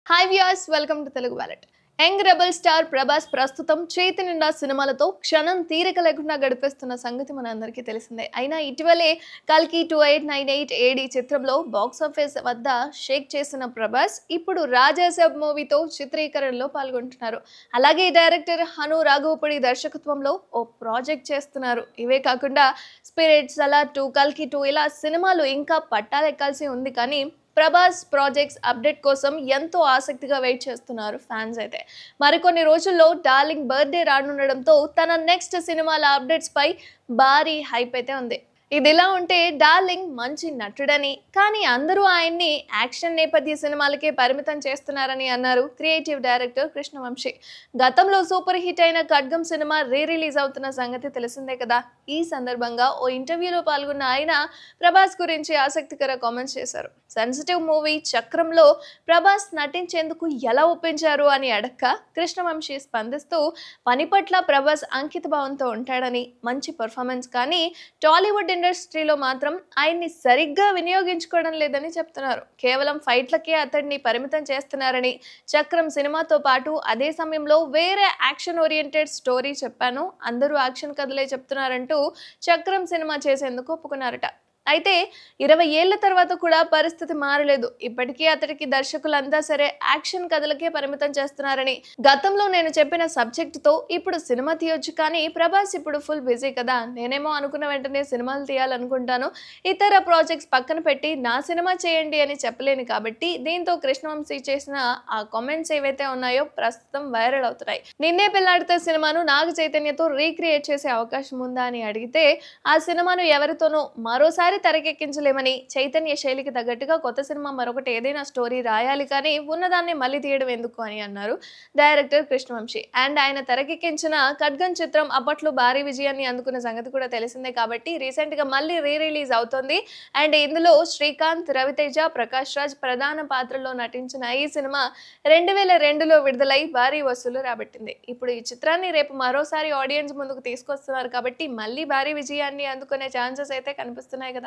hi viewers welcome to Telugu wallet young rebel star Prabhas ప్రస్తుతం చేతి నిండా సినిమాలతో క్షణం తీరిక లేకుండా గడిపేస్తున్న సంగతి మన అందరికీ తెలిసిందే అయినా ఇటీవలే కల్కి two eight nine eight AD చిత్రంలో బాక్స్ ఆఫీస్ వద్ద షేక్ చేసిన ప్రభాస్ ఇప్పుడు రాజాసాబ్ మూవీతో చిత్రీకరణలో పాల్గొంటున్నారు అలాగే డైరెక్టర్ హను రాఘవపూడి దర్శకత్వంలో ఓ ప్రాజెక్ట్ చేస్తున్నారు ఇవే కాకుండా స్పిరిట్ సలార్ టూ కల్కి టూ ఇలా సినిమాలు ఇంకా పట్టాలెక్కాల్సి ఉంది కానీ ప్రభాస్ ప్రాజెక్ట్స్ అప్డేట్ కోసం ఎంతో ఆసక్తిగా వెయిట్ చేస్తున్నారు ఫ్యాన్స్ అయితే మరికొన్ని రోజుల్లో డార్లింగ్ బర్త్డే రానుండడంతో తన నెక్స్ట్ సినిమాల అప్డేట్స్ పై భారీ హైప్ అయితే ఉంది ఇదిలా ఉంటే డార్లింగ్ మంచి నటుడని కానీ అందరూ ఆయన్ని యాక్షన్ నేపథ్య సినిమాలకే పరిమితం చేస్తున్నారని అన్నారు క్రియేటివ్ డైరెక్టర్ కృష్ణవంశీ గతంలో సూపర్ హిట్ అయిన ఖడ్గం సినిమా రీ రిలీజ్ అవుతున్న సంగతి తెలిసిందే కదా ఈ సందర్భంగా ఓ ఇంటర్వ్యూలో పాల్గొన్న ఆయన ప్రభాస్ గురించి ఆసక్తికర కామెంట్స్ చేశారు సెన్సిటివ్ మూవీ చక్రంలో ప్రభాస్ నటించేందుకు ఎలా ఒప్పించారు అని అడక్క కృష్ణవంశీ స్పందిస్తూ పని పట్ల ప్రభాస్ అంకిత భావంతో ఉంటాడని మంచి పర్ఫార్మెన్స్ కానీ టాలీవుడ్ ఇండస్ట్రీలో మాత్రం ఆయన్ని సరిగ్గా వినియోగించుకోవడం లేదని చెప్తున్నారు కేవలం ఫైట్లకే అతడిని పరిమితం చేస్తున్నారని చక్రం సినిమాతో పాటు అదే సమయంలో వేరే యాక్షన్ ఓరియంటెడ్ స్టోరీ చెప్పాను అందరూ యాక్షన్ కథలే చెప్తున్నారంటూ చక్రం సినిమా చేసేందుకు ఒప్పుకున్నారట అయితే ఇరవై ఏళ్ల తర్వాత కూడా పరిస్థితి మారలేదు ఇప్పటికీ అతడికి దర్శకులంతా సరే యాక్షన్ కథలకే పరిమితం చేస్తున్నారని గతంలో నేను చెప్పిన సబ్జెక్టుతో ఇప్పుడు సినిమా తీయొచ్చు కానీ ప్రభాస్ ఇప్పుడు ఫుల్ బిజీ కదా నేనేమో అనుకున్న వెంటనే సినిమాలు తీయాలనుకుంటాను ఇతర ప్రాజెక్ట్స్ పక్కన పెట్టి నా సినిమా చేయండి అని చెప్పలేను కాబట్టి దీంతో కృష్ణవంశీ చేసిన ఆ కామెంట్స్ ఏవైతే ఉన్నాయో ప్రస్తుతం వైరల్ అవుతున్నాయి నిన్నే పెళ్లాడితే సినిమాను నాగ చైతన్యతో రీక్రియేట్ చేసే అవకాశం ఉందా అని అడిగితే ఆ సినిమాను ఎవరితోనూ మరోసారి తెరకెక్కించలేమని చైతన్య శైలికి తగ్గట్టుగా కొత్త సినిమా మరొకటి ఏదైనా స్టోరీ రాయాలి కానీ ఉన్నదాన్ని మళ్ళీ తీయడం ఎందుకు అని అన్నారు డైరెక్టర్ కృష్ణవంశీ అండ్ ఆయన తెరకెక్కించిన ఖడ్గన్ చిత్రం అప్పట్లో భారీ విజయాన్ని అందుకున్న సంగతి కూడా తెలిసిందే కాబట్టి రీసెంట్ గా మళ్ళీ రీ రిలీజ్ అవుతుంది అండ్ ఇందులో శ్రీకాంత్ రవితేజ ప్రకాష్ రాజ్ ప్రధాన పాత్రలో నటించిన ఈ సినిమా రెండు వేల రెండులో విడుదలై భారీ వసూలు రాబట్టింది ఇప్పుడు ఈ చిత్రాన్ని రేపు మరోసారి ఆడియన్స్ ముందుకు తీసుకొస్తున్నారు కాబట్టి మళ్ళీ భారీ విజయాన్ని అందుకునే ఛాన్సెస్ అయితే కనిపిస్తున్నాయి కదా